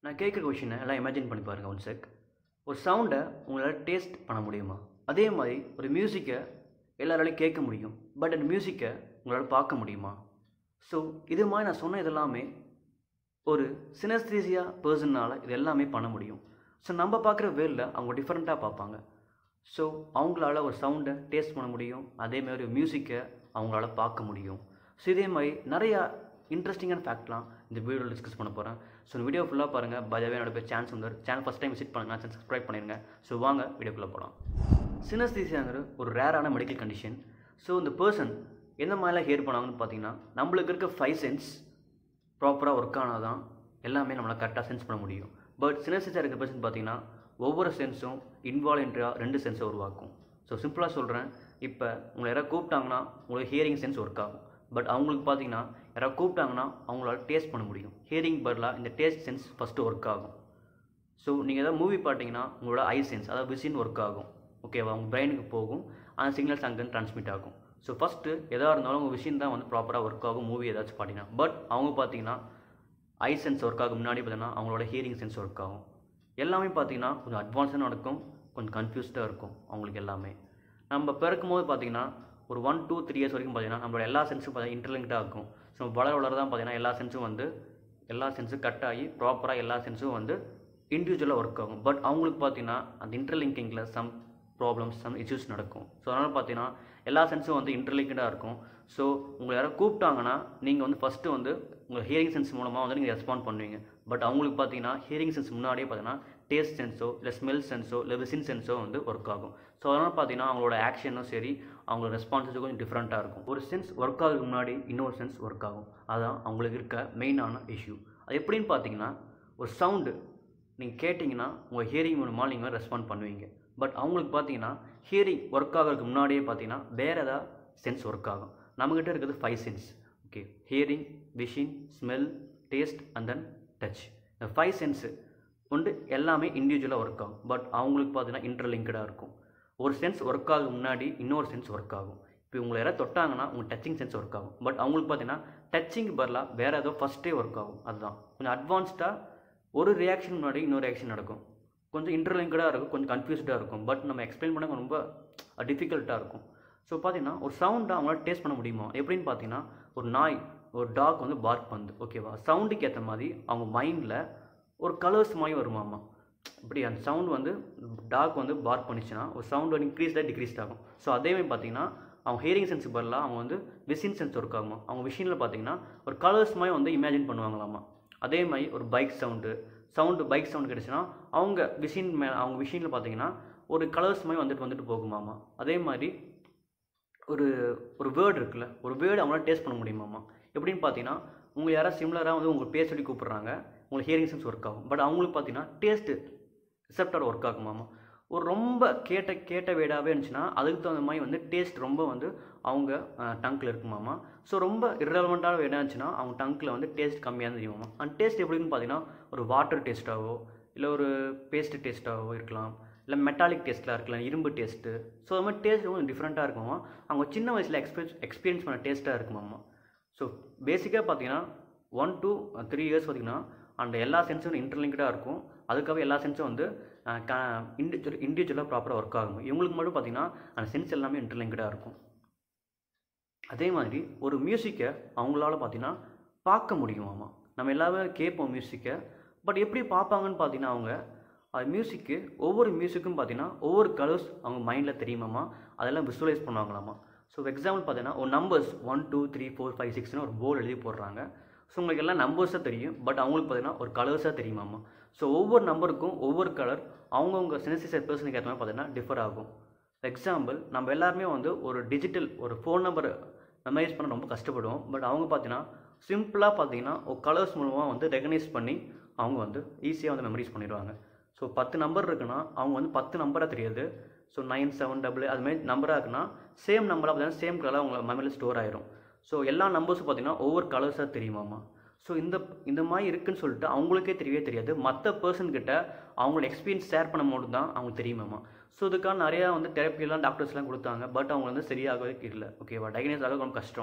நான் கேட்குற கொஷினை எல்லாம் இமேஜின் பண்ணி பாருங்கள் ஒன் செக் ஒரு சவுண்டை உங்களால் டேஸ்ட் பண்ண முடியுமா அதே மாதிரி ஒரு மியூசிக்கை எல்லாராலையும் கேட்க முடியும் பட் அந்த மியூசிக்கை உங்களால் பார்க்க முடியுமா ஸோ இது மாதிரி நான் சொன்ன இதெல்லாமே ஒரு சினஸ்தீசியா பர்சன்னால் இது எல்லாமே பண்ண முடியும் ஸோ நம்ம பார்க்குற வேலில் அவங்க டிஃப்ரெண்ட்டாக பார்ப்பாங்க ஸோ அவங்களால ஒரு சவுண்டை டேஸ்ட் பண்ண முடியும் அதே மாதிரி ஒரு மியூசிக்கை அவங்களால பார்க்க முடியும் ஸோ இதே மாதிரி நிறையா இன்ட்ரெஸ்டிங்கான ஃபேக்ட்லாம் இந்த வீடியோவில் டிஸ்கஸ் பண்ண போகிறேன் ஸோ இந்த வீடியோ ஃபுல்லாக பாருங்கள் பஜாவே என்னோட பேர் சான்ஸ் வந்து சேனல் ஃபஸ்ட் டைம் விசிட் பண்ணுங்கள் சேனல் சப்ஸ்கிரைப் பண்ணிடுங்க ஸோ வாங்க வீடியோக்குள்ளே போகலாம் சினஸ்தீசியாங்கிற ஒரு ரேரான மெடிக்கல் கண்டிஷன் ஸோ இந்த பர்சன் எந்த மாதிரிலாம் ஹியர் பண்ணாங்கன்னு பார்த்தீங்கன்னா நம்மளுக்கு இருக்க ஃபைவ் சென்ஸ் ப்ராப்பராக ஒர்க் ஆனால் தான் எல்லாமே நம்மளால் கரெக்டாக சென்ஸ் பண்ண முடியும் பட் சினஸ்தீசியா இருக்கிற பர்சன் பார்த்தீங்கன்னா ஒவ்வொரு சென்ஸும் இன்வாலண்ட்ரியாக ரெண்டு சென்ஸை உருவாக்கும் ஸோ சிம்பிளாக சொல்கிறேன் இப்போ உங்களை யாராவது கூப்பிட்டாங்கன்னா உங்களுக்கு ஹியரிங் சென்ஸ் ஒர்க் ஆகும் பட் அவங்களுக்கு பார்த்தீங்கன்னா யாராவது கூப்பிட்டாங்கன்னா அவங்களால டேஸ்ட் பண்ண முடியும் ஹியரிங் பதிலாக இந்த டேஸ்ட் சென்ஸ் ஃபஸ்ட்டு ஒர்க் ஆகும் ஸோ நீங்கள் ஏதாவது மூவி பார்த்தீங்கன்னா உங்களோட ஐ சென்ஸ் அதாவது விசின் ஒர்க் ஆகும் ஓகேவா உங்கள் பிரெயினுக்கு போகும் அந்த சிக்னல்ஸ் அங்கேருந்து ட்ரான்ஸ்மிட் ஆகும் ஸோ ஃபஸ்ட்டு எதாக இருந்தாலும் உங்கள் விஷயம் தான் வந்து ப்ராப்பராக ஒர்க் ஆகும் மூவி ஏதாச்சும் பார்த்தீங்கன்னா பட் அவங்க பார்த்தீங்கன்னா ஐ சென்ஸ் ஒர்க் ஆகும் முன்னாடி பார்த்தீங்கன்னா அவங்களோட ஹியரிங் சென்ஸ் ஒர்க் ஆகும் எல்லாமே பார்த்தீங்கன்னா கொஞ்சம் அட்வான்ஸாக நடக்கும் கொஞ்சம் கன்ஃபியூஸ்டாக இருக்கும் அவங்களுக்கு எல்லாமே நம்ம பிறக்கும் போது பார்த்தீங்கன்னா ஒரு ஒன் டூ த்ரீ இயர்ஸ் வரைக்கும் பார்த்தீங்கன்னா நம்மளோட எல்லா சென்ஸும் பார்த்தீங்கன்னா இன்டர்லிங்க்டாக இருக்கும் ஸோ வளர வளர தான் பார்த்தீங்கன்னா எல்லா சென்ஸும் வந்து எல்லா சென்ஸும் கட் ஆகி ப்ராப்பராக எல்லா சென்ஸும் வந்து இண்டிவிஜுவலாக ஒர்க் ஆகும் பட் அவங்களுக்கு பார்த்தீங்கன்னா அந்த இன்டர்லிங்கிங்கில் சம் ப்ராப்ளம்ஸ் சம் இஷ்யூஸ் நடக்கும் ஸோ அதனால் பார்த்தீங்கன்னா எல்லா சென்ஸும் வந்து இன்டர்லிங்க்டாக இருக்கும் ஸோ உங்களை யாராவது கூப்பிட்டாங்கன்னா நீங்கள் வந்து ஃபஸ்ட்டு வந்து உங்கள் ஹியரிங் சென்ஸ் மூலமாக வந்து நீங்கள் ரெஸ்பாண்ட் பண்ணுவீங்க பட் அவங்களுக்கு பார்த்தீங்கன்னா ஹியரிங் சென்ஸ் முன்னாடியே பார்த்தீங்கன்னா டேஸ்ட் சென்ஸோ இல்லை ஸ்மெல் சென்ஸோ இல்லை விசின் சென்ஸோ வந்து ஒர்க் ஆகும் ஸோ அதனால் பார்த்தீங்கன்னா அவங்களோட ஆக்ஷனும் சரி அவங்களோட ரெஸ்பான்ஸும் கொஞ்சம் டிஃப்ரெண்ட்டாக இருக்கும் ஒரு சென்ஸ் ஒர்க் ஆகிறதுக்கு முன்னாடி இன்னொரு சென்ஸ் ஒர்க் ஆகும் அதான் அவங்களுக்கு இருக்க மெயினான இஷ்யூ அது எப்படின்னு பார்த்தீங்கன்னா ஒரு சவுண்டு நீங்கள் கேட்டிங்கன்னா உங்கள் ஹியரிங் மூலமாக நீங்கள் ரெஸ்பாண்ட் பண்ணுவீங்க பட் அவங்களுக்கு பார்த்தீங்கன்னா ஹியரிங் ஒர்க் ஆகிறதுக்கு முன்னாடியே பார்த்தீங்கன்னா வேறு ஏதாவது சென்ஸ் ஒர்க் ஆகும் நம்மக்கிட்ட இருக்கிறது five sense okay hearing vision smell taste and then touch இந்த ஃபைவ் சென்ஸு கொண்டு எல்லாமே இண்டிவிஜுவலாக ஒர்க் ஆகும் பட் அவங்களுக்கு பார்த்தீங்கன்னா இன்டர்லிங்கடாக இருக்கும் ஒரு சென்ஸ் ஒர்க் ஆகும் முன்னாடி இன்னொரு சென்ஸ் ஒர்க் ஆகும் இப்போ உங்களை யாராவது தொட்டாங்கன்னா உங்கள் டச்சிங் சென்ஸ் ஒர்க் ஆகும் பட் அவங்களுக்கு பார்த்தீங்கன்னா டச்சிங் பதிலாக வேறு ஏதோ ஃபஸ்ட்டே ஒர்க் ஆகும் அதுதான் கொஞ்சம் அட்வான்ஸ்டாக ஒரு ரியாக்ஷன் முன்னாடி இன்னொரு ரியாக்ஷன் நடக்கும் கொஞ்சம் இன்டர்லிங்கடாக இருக்கும் கொஞ்சம் கன்ஃபியூஸ்டாக இருக்கும் பட் நம்ம எக்ஸ்பிளைன் பண்ண ரொம்ப டிஃபிகல்ட்டாக இருக்கும் ஸோ பார்த்தீங்கன்னா ஒரு சவுண்டை அவங்களால டேஸ்ட் பண்ண முடியுமா எப்படின்னு பார்த்தீங்கன்னா ஒரு நாய் ஒரு டாக் வந்து பார்க் பண்ணுது ஓகேவா சவுண்டுக்கு ஏற்ற மாதிரி அவங்க மைண்டில் ஒரு கலர்ஸ் மாதிரி வருமாமா இப்படி அந்த சவுண்ட் வந்து டாக் வந்து பார்க் பண்ணிச்சுன்னா ஒரு சவுண்ட் வந்து இன்க்ரீஸ்டாக டிக்ரீஸ்ட் ஆகும் ஸோ அதே மாதிரி பார்த்தீங்கன்னா அவங்க ஹியரிங் சென்ஸ் பதிலாக அவங்க வந்து விசின் சென்ஸ் ஒர்க் ஆகுமா அவங்க விஷனில் பார்த்தீங்கன்னா ஒரு கலர்ஸ் மாதிரி வந்து இமேஜின் பண்ணுவாங்களாமா அதே மாதிரி ஒரு bike sound sound bike sound கிடச்சுன்னா அவங்க விஷின் மே அவங்க விஷனில் பார்த்தீங்கன்னா ஒரு கலர்ஸ் மாதிரி வந்துட்டு வந்துட்டு போகுமாமா அதே மாதிரி ஒரு ஒரு வேர்டு இருக்குல்ல ஒரு வேர்டு அவங்களால டேஸ்ட் பண்ண முடியுமாமா எப்படின்னு பார்த்தீங்கன்னா உங்களை யாராவது சிமிலராக வந்து உங்களுக்கு பேர் சொல்லி கூப்பிட்றாங்க உங்களுக்கு ஹியரிங் சென்ஸ் ஒர்க் ஆகும் பட் அவங்களுக்கு பார்த்தீங்கன்னா டேஸ்ட்டு ரிசப்டர் ஒர்க் ஆகுமாமா ஒரு ரொம்ப கேட்ட கேட்ட வேடாகவே இருந்துச்சுன்னா அதுக்கு தகுந்த மாதிரி வந்து டேஸ்ட் ரொம்ப வந்து அவங்க டங்கில் இருக்குமாமா ஸோ ரொம்ப இரலவெண்ட்டான வேடாக இருந்துச்சுன்னா அவங்க டங்கில் வந்து டேஸ்ட் கம்மியாக தெரியுமாமா அந்த டேஸ்ட் எப்படின்னு பார்த்தீங்கன்னா ஒரு வாட்டர் டேஸ்ட்டாகவோ இல்லை ஒரு பேஸ்ட் டேஸ்ட்டாகவோ இருக்கலாம் இல்லை மெட்டாலிக் டேஸ்ட்டில் இருக்கலாம் இரும்பு டேஸ்ட்டு ஸோ அது மாதிரி டேஸ்ட் கொஞ்சம் டிஃப்ரெண்ட்டாக இருக்குமாமா அவங்க சின்ன வயசில் எக்ஸ்பீரியன்ஸ் எக்ஸ்பீரியன்ஸ் பண்ண டேஸ்ட்டாக இருக்குமாமா ஸோ பேசிக்காக பார்த்தீங்கன்னா ஒன் டூ த்ரீ இயர்ஸ் பார்த்திங்கன்னா அந்த எல்லா சென்ஸும் இன்டர்லிங்க்டாக இருக்கும் அதுக்காக எல்லா சென்ஸும் வந்து க இண்டிவிஜுவல் இண்டிவிஜுவலாக ப்ராப்பராக ஒர்க் ஆகும் இவங்களுக்கு மட்டும் பார்த்திங்கன்னா அந்த சென்ஸ் எல்லாமே இன்டர்லிங்க்டாக இருக்கும் அதே மாதிரி ஒரு மியூசிக்கை அவங்களால பார்த்திங்கன்னா பார்க்க முடியுமாமா நம்ம எல்லாமே கேட்போம் மியூசிக்கை பட் எப்படி பார்ப்பாங்கன்னு பார்த்தீங்கன்னா அவங்க அது மியூசிக்கு ஒவ்வொரு மியூசிக்கும் பார்த்தீங்கன்னா ஒவ்வொரு கலர்ஸ் அவங்க மைண்டில் தெரியுமாமா அதெல்லாம் விசுவலைஸ் பண்ணுவாங்களாமா ஸோ எக்ஸாம்பிள் பார்த்தீங்கன்னா ஒரு numbers one two three four five சிக்ஸ்னு ஒரு போர்டு எழுதி போடுறாங்க ஸோ உங்களுக்கு எல்லாம் நம்பர்ஸாக தெரியும் பட் அவங்களுக்கு பார்த்தீங்கன்னா ஒரு கலர்ஸாக தெரியுமாமா ஸோ ஒவ்வொரு நம்பருக்கும் ஒவ்வொரு கலர் அவங்கவுங்க சென்சிசைட் பர்சனுக்கு ஏற்ற மாதிரி பார்த்தீங்கன்னா டிஃபர் ஆகும் எக்ஸாம்பிள் நம்ம எல்லாருமே வந்து ஒரு டிஜிட்டல் ஒரு ஃபோன் நம்பர் மெமரைஸ் பண்ண ரொம்ப கஷ்டப்படுவோம் பட் அவங்க பார்த்தீங்கன்னா சிம்பிளாக பார்த்தீங்கன்னா ஒரு கலர்ஸ் மூலமாக வந்து ரெகனைஸ் பண்ணி அவங்க வந்து ஈஸியாக வந்து மெமரிஸ் பண்ணிடுவாங்க ஸோ பத்து நம்பர் இருக்குன்னா அவங்க வந்து பத்து நம்பராக தெரியாது ஸோ நைன் செவன் டபுள் அதுமாதிரி நம்பராக இருக்குன்னா சேம் நம்பராக பார்த்தீங்கன்னா சேம் கலராக அவங்க மெமரியில் ஸ்டோர் ஆயிரும் ஸோ எல்லா நம்பர்ஸும் பார்த்தீங்கன்னா ஒவ்வொரு கலர்ஸாக தெரியுமாமா ஸோ இந்த இந்த மாதிரி இருக்குன்னு சொல்லிட்டு அவங்களுக்கே தெரியவே தெரியாது மற்ற பர்சன்கிட்ட அவங்களோட எக்ஸ்பீரியன்ஸ் ஷேர் பண்ணும் போது தான் அவங்களுக்கு தெரியுமாமா ஸோ இதுக்காக நிறையா வந்து தெரப்பிலாம் டாக்டர்ஸ்லாம் கொடுத்தாங்க பட் அவங்க வந்து சரியாகவே இல்லை ஓகேவா டயக்னைஸ் ஆக ரொம்ப கஷ்டம்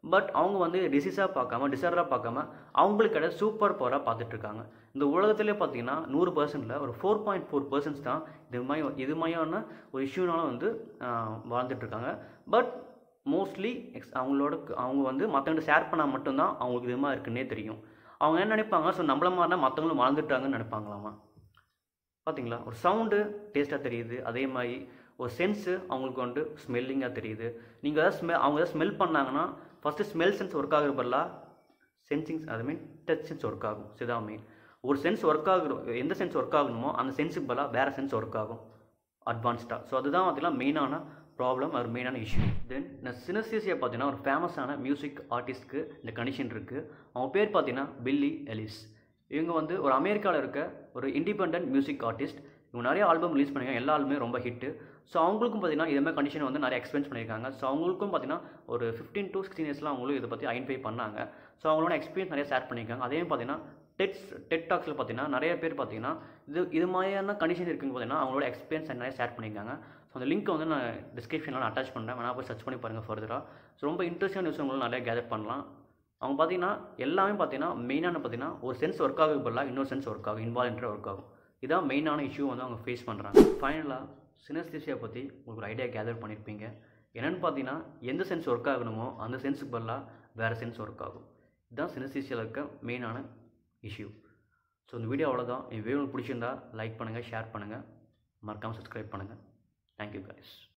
பட் அவங்க வந்து டிசீஸாக பார்க்காம டிசார்டராக பார்க்காம அவங்களுக்கு கிடையாது சூப்பர் பவராக பார்த்துட்ருக்காங்க இந்த உலகத்திலே பார்த்தீங்கன்னா நூறு பர்சன்டில் ஒரு ஃபோர் பாயிண்ட் ஃபோர் பர்சன்ட்ஸ் தான் இது மாதிரி இது மாதிரியான ஒரு இஷ்யூனால வந்து வாழ்ந்துட்டுருக்காங்க பட் மோஸ்ட்லி எக்ஸ் அவங்களோட அவங்க வந்து மற்றவங்க ஷேர் பண்ணால் மட்டும்தான் அவங்களுக்கு இது மாதிரி இருக்குன்னே தெரியும் அவங்க என்ன நினைப்பாங்க ஸோ நம்மள மாதிரினா மற்றவங்களும் வாழ்ந்துட்டாங்கன்னு நினைப்பாங்களாமா பார்த்தீங்களா ஒரு சவுண்டு டேஸ்ட்டாக தெரியுது அதே மாதிரி ஒரு சென்ஸு அவங்களுக்கு வந்து ஸ்மெல்லிங்காக தெரியுது நீங்கள் ஏதாவது ஸ்மெல் அவங்க ஏதாவது ஸ்மெல் பண்ணாங்கன்னா ஃபஸ்ட்டு ஸ்மெல் சென்ஸ் ஒர்க் ஆகுற பதிலாக சென்சிங்ஸ் அது மீன் டச் சென்ஸ் ஒர்க் ஆகும் இதுதான் மெயின் ஒரு சென்ஸ் ஒர்க் ஆகுற எந்த சென்ஸ் ஒர்க் ஆகணுமோ அந்த சென்ஸுக்கு பதிலாக வேறு சென்ஸ் ஒர்க் ஆகும் அட்வான்ஸ்டாக ஸோ அதுதான் பார்த்தீங்கன்னா மெயினான ப்ராப்ளம் ஒரு மெயினான இஷ்யூ தென் இந்த சினஸ்தீசியா பார்த்தீங்கன்னா ஒரு ஃபேமஸான மியூசிக் ஆர்டிஸ்ட்க்கு இந்த கண்டிஷன் இருக்குது அவங்க பேர் பார்த்தீங்கன்னா பில்லி எலிஸ் இவங்க வந்து ஒரு அமெரிக்காவில் இருக்க ஒரு இண்டிபெண்ட் மியூசிக் ஆர்டிஸ்ட் இவங்க நிறைய ஆல்பம் ரிலீஸ் பண்ணியிருக்காங்க எல்லா ஆல்பமே ரொம்ப ஹிட்டு ஸோ அவங்களுக்கும் பார்த்தீங்கன்னா இதே மாதிரி கண்டிஷன் வந்து நிறைய எக்ஸ்பீரியன்ஸ் பண்ணியிருக்காங்க ஸோ அவங்களுக்கும் பார்த்தீங்கன்னா ஒரு ஃபிஃப்டீன் டு சிக்ஸ்டீன் இயர்ஸ்லாம் அவங்களும் இதை பற்றி ஐடென்டிஃபை பண்ணாங்க ஸோ அவங்களோட எக்ஸ்பீரியன்ஸ் நிறைய ஷேர் பண்ணியிருக்காங்க அதே பார்த்தீங்கன்னா டெட்ஸ் டெட் டாக்ஸில் பார்த்தீங்கன்னா நிறைய பேர் பார்த்தீங்கன்னா இது இது மாதிரியான கண்டிஷன் இருக்குன்னு பார்த்தீங்கன்னா அவங்களோட எக்ஸ்பீரியன்ஸ் நிறைய ஷேர் பண்ணியிருக்காங்க ஸோ அந்த லிங்க் வந்து நான் டிஸ்கிரிப்ஷனில் நான் அட்டாச் பண்ணுறேன் வேணா போய் சர்ச் பண்ணி பாருங்கள் ஃபர்தராக ஸோ ரொம்ப இன்ட்ரெஸ்டிங் நியூஸ் உங்களும் நிறைய கேதர் பண்ணலாம் அவங்க பார்த்தீங்கன்னா எல்லாமே பார்த்தீங்கன்னா மெயினான பார்த்தீங்கன்னா ஒரு சென்ஸ் ஒர்க் ஆகுது பதிலாக இன்னொரு சென்ஸ் ஒர்க் ஆகும் இன்வாலண்ட்டாக ஒர்க் ஆகும் இதான் மெயினான இஷ்யூ வந்து அவங்க ஃபேஸ் பண்ணுறாங்க ஃபைனலாக சினஸ்தீசியா பற்றி உங்களுக்கு ஒரு ஐடியா கேதர் பண்ணியிருப்பீங்க என்னென்னு பார்த்தீங்கன்னா எந்த சென்ஸ் ஒர்க் ஆகணுமோ அந்த சென்ஸுக்கு பதிலாக வேறு சென்ஸ் ஒர்க் ஆகும் இதுதான் சினஸ்தீசியாவில் இருக்க மெயினான இஷ்யூ ஸோ இந்த வீடியோ அவ்வளோதான் என் வீடியோ உங்களுக்கு பிடிச்சிருந்தா லைக் பண்ணுங்கள் ஷேர் பண்ணுங்கள் மறக்காமல் சப்ஸ்கிரைப் பண்ணுங்கள் தேங்க்யூ guys